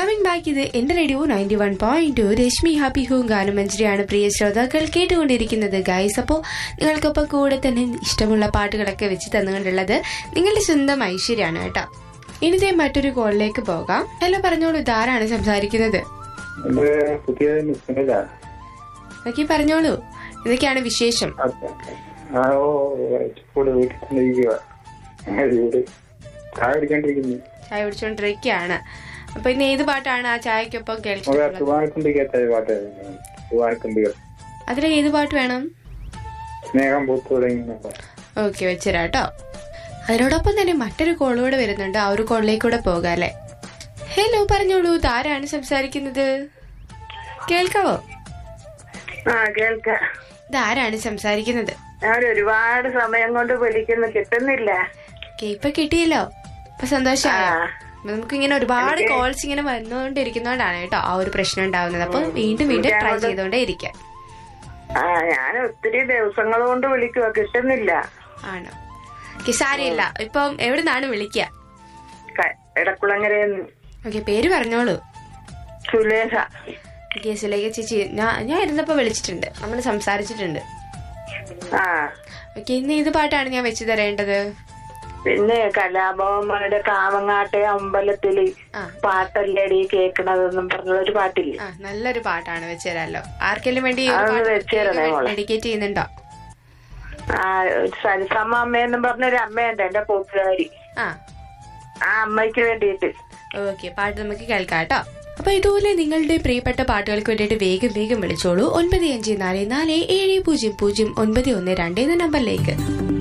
Coming back ഇത് എന്റെ radio ninety one point two Rashmi happy ഹൂ ഗാനമഞ്ജരിയാണ് പ്രിയ ശ്രോതാക്കൾ കേട്ടുകൊണ്ടിരിക്കുന്നത് ഗൈസ് അപ്പോൾ നിങ്ങൾക്കൊപ്പം കൂടെ തന്നെ ഇഷ്ടമുള്ള പാട്ടുകളൊക്കെ വെച്ച് തന്നുകൊണ്ടുള്ളത് നിങ്ങളുടെ സ്വന്തം ഐശ്വര്യാണ് കേട്ടോ ഇനിതേ മറ്റൊരു കോളിലേക്ക് പോകാം ഹലോ പറഞ്ഞോളൂ ഇതാരാണ് സംസാരിക്കുന്നത് ഇത് പുതിയ സുനില നോക്കി പറഞ്ഞോളൂ ഇതൊക്കെയാണ് വിശേഷം ആ ഓ ഇപ്പോൾ വീട്ടിൽ തന്നെ ഇരിക്കുക വീട് ചായ കുടിക്കാണ്ടിരിക്കുന്നു ചായ കുടിച്ചുകൊണ്ടിരിക്കുകയാണ് അപ്പൊ ഇന്ന് ഏത് പാട്ടാണ് ആ ചായക്കൊപ്പം നമുക്ക് കേൾക്കുന്നത് സുഖമാക്കുണ്ടിക്കാത്ത പാട്ട് സുഖമാക്കുണ്ടിക അതിലെ ഏത് പാട്ട് വേണം സ്നേഹം പൂത്തു തുടങ്ങി ഓക്കെ വെച്ചുതരാം കേട്ടോ അതിനോടൊപ്പം തന്നെ മറ്റൊരു കോളൂടെ വരുന്നുണ്ട് ആ ഒരു കോളിലേക്കൂടെ പോകാം അല്ലേ ഹലോ പറഞ്ഞോളൂ ഇതാരാണ് സംസാരിക്കുന്നത് കേൾക്കാവോ ആ കേൾക്ക ഇതാരാണ് സംസാരിക്കുന്നത് ഞാൻ ഒരുപാട് സമയം കൊണ്ട് വിളിക്കുന്നു കിട്ടുന്നില്ല ഓക്കെ ഇപ്പൊ കിട്ടിയല്ലോ ഇപ്പൊ സന്തോഷമായോ ആ. അപ്പൊ നമുക്ക് ഇങ്ങനെ ഒരുപാട് കോൾസ് ഇങ്ങനെ വന്നുകൊണ്ടിരിക്കുന്നോണ്ടാണ് കേട്ടോ ആ ഒരു പ്രശ്നം ഉണ്ടാവുന്നത് അപ്പൊ വീണ്ടും വീണ്ടും ട്രൈ ചെയ്തോണ്ടേ ഇരിക്കാം ആ ഞാൻ ഒത്തിരി ദിവസങ്ങൾ കൊണ്ട് വിളിക്കുക കിട്ടുന്നില്ല ആണോ ഓക്കെ സാരമില്ല ഇപ്പം എവിടെ നിന്നാണ് വിളിക്കുക ക- എടക്കുളങ്ങരയെന്ന് ഓക്കെ പേര് പറഞ്ഞോളൂ സുലേഖ ഓക്കെ സുലേഖ ചേച്ചി ഞാൻ ഞാൻ ഇരുന്നപ്പോ വിളിച്ചിട്ടുണ്ട് നമ്മൾ സംസാരിച്ചിട്ടുണ്ട് ആ ഓക്കെ ഇന്ന് ഏത് പാട്ടാണ് ഞാൻ വെച്ച് തരേണ്ടത് പിന്നെ കലാഭവന്മാരുടെ കാവങ്ങാട്ടെ അമ്പലത്തില് ആ. പാട്ടല്ലേടി കേക്കണതെന്നും പറഞ്ഞ ഒരു പാട്ടില്ലേ ആ നല്ലൊരു പാട്ടാണ് വെച്ച് തരാമല്ലോ ആർക്കെങ്കിലും വേണ്ടി അതൊന്ന് വെച്ച് തരണേ മോളെ. ഡെഡിക്കേറ്റ് ചെയ്യുന്നുണ്ടോ ആ സരിസമ്മ അമ്മയെന്നും പറഞ്ഞൊരു അമ്മയുണ്ട് എന്റെ പോപ്പുലാരി ആ ആ അമ്മയ്ക്ക് വേണ്ടിയിട്ട് ഓക്കെ പാട്ട് നമുക്ക് കേൾക്കാം കേട്ടോ അപ്പൊ ഇതുപോലെ നിങ്ങളുടെ പ്രിയപ്പെട്ട പാട്ടുകൾക്ക് വേണ്ടിയിട്ട് വേഗം വേഗം വിളിച്ചോളൂ ഒൻപത് അഞ്ച് നാല് നാല് ഏഴ് പൂജ്യം പൂജ്യം ഒൻപത് ഒന്ന് രണ്ട് എന്ന നമ്പറിലേക്ക്